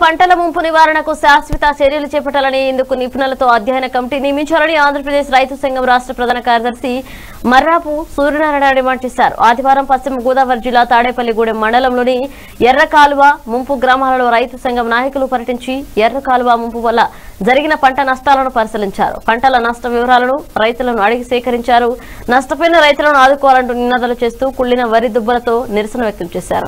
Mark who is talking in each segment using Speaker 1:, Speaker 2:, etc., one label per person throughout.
Speaker 1: పంటల ముంపు నివారణకు శాశ్వత చర్యలు చేపట్టాలని ఇందుకు నిపుణులతో అధ్యయన కమిటీ నియమించాలని ఆంధ్రప్రదేశ్ రైతు సంఘం రాష్ట్ర ప్రధాన కార్యదర్శి మర్రాపు సూర్యనారాయణ డిమాండ్ చేశారు ఆదివారం పశ్చిమ గోదావరి జిల్లా తాడేపల్లిగూడెం మండలంలోని ఎర్ర కాలువ ముంపు గ్రామాలలో రైతు సంఘం నాయకులు పర్యటించి ఎర్ర కాలువ ముంపు వల్ల జరిగిన పంట నష్టాలను పరిశీలించారు పంటల నష్ట వివరాలను రైతులను అడిగి సేకరించారు నష్టపోయిన రైతులను ఆదుకోవాలంటూ నినాదాలు చేస్తూ కుళ్లిన వరి దుబ్బలతో నిరసన వ్యక్తం చేశారు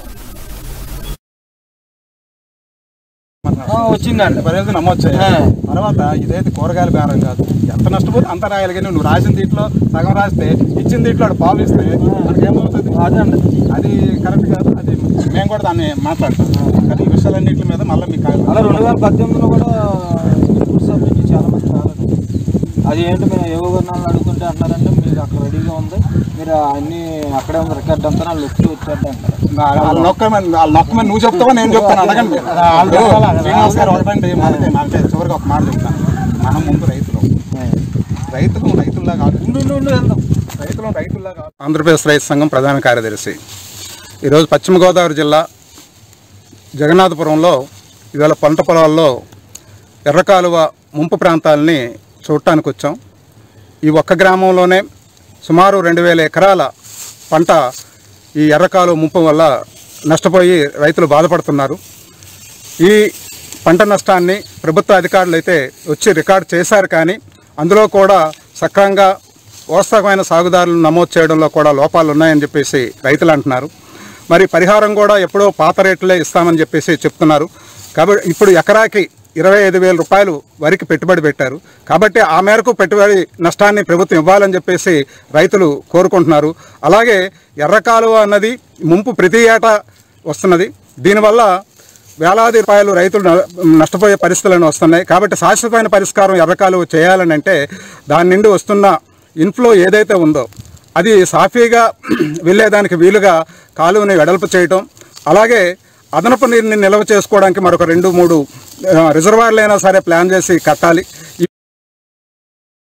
Speaker 2: ఆ, వచ్చిందండి
Speaker 3: పరిస్థితి నమోదు చేయాలి తర్వాత ఇదైతే కూరగాయల బేరం కాదు ఎంత నష్టపోతే అంత రాయాలి కానీ నువ్వు రాసిన దీంట్లో సగం రాస్తే ఇచ్చిన దీంట్లో వాడు పాలు ఇస్తే మనకేమవుతుంది
Speaker 2: అదండి
Speaker 3: అది కరెక్ట్ కాదు అది మేము కూడా దాన్ని మాట్లాడతాం కానీ ఈ విషయాలన్నింటి మీద మళ్ళీ మీకు
Speaker 2: అలా రెండు వేల పద్దెనిమిదిలో కూడా ఇన్పుట్ సబ్ నుంచి చాలా మంది రాలేదు అది ఏంటి మేము ఏవో కొన్నాళ్ళని అడుగుతుంటే అంటారంటే మీరు అక్కడ రెడీగా ఉంది మీరు అన్ని అక్కడే ఉంది రికార్డ్ అంతా నా లుక్ వచ్చేద్ది అంటారు
Speaker 3: వాళ్ళ నొక్కమని వాళ్ళ నొక్కమని నువ్వు చెప్తావా నేను చెప్తాను అడగండి ఇప్పుడు శ్రీనివాస్ గారు ఒకటండి మనకి మనకి చివరికి ఒక మాట చెప్తాను మనం ముందు రైతులు రైతులు రైతుల్లా కాదు
Speaker 2: ఉండు ఉండు, ఉండు వెళ్దాం
Speaker 3: రైతులు రైతుల్లా కాదు ఆంధ్రప్రదేశ్ రైతు సంఘం ప్రధాన కార్యదర్శి ఈరోజు పశ్చిమ గోదావరి జిల్లా జగన్నాథపురంలో ఇవాళ పంట పొలాల్లో ఎర్రకాలువ ముంపు ప్రాంతాలని చూడటానికి వచ్చాం ఈ ఒక్క గ్రామంలోనే సుమారు రెండు వేల ఎకరాల పంట ఈ ఎర్రకాలువ ముంపు వల్ల నష్టపోయి రైతులు బాధపడుతున్నారు ఈ పంట నష్టాన్ని ప్రభుత్వ అధికారులు అయితే వచ్చి రికార్డు చేశారు కానీ అందులో కూడా సక్రమంగా వాస్తవమైన సాగుదారులను నమోదు చేయడంలో కూడా లోపాలు ఉన్నాయని చెప్పేసి రైతులు అంటున్నారు మరి పరిహారం కూడా ఎప్పుడో పాత రేట్లే ఇస్తామని చెప్పేసి చెప్తున్నారు కాబట్టి ఇప్పుడు ఎకరాకి ఇరవై ఐదు వేల రూపాయలు వరికి పెట్టుబడి పెట్టారు కాబట్టి ఆ మేరకు పెట్టుబడి నష్టాన్ని ప్రభుత్వం ఇవ్వాలని చెప్పేసి రైతులు కోరుకుంటున్నారు అలాగే ఎర్రకాలువ అన్నది ముంపు ప్రతి ఏటా వస్తున్నది దీనివల్ల వేలాది రూపాయలు రైతులు న- నష్టపోయే పరిస్థితులను వస్తున్నాయి కాబట్టి శాశ్వతమైన పరిష్కారం ఎర్రకాలువ చేయాలని అంటే దాని నుండి వస్తున్న ఇన్ఫ్లో ఏదైతే ఉందో అది సాఫీగా వెళ్ళేదానికి వీలుగా కాలువని వెడల్పు చేయటం అలాగే అదనపు నీరుని నిల్వ చేసుకోవడానికి మరొక రెండు మూడు ఆ, రిజర్వాయర్లు అయినా సరే ప్లాన్ చేసి కట్టాలి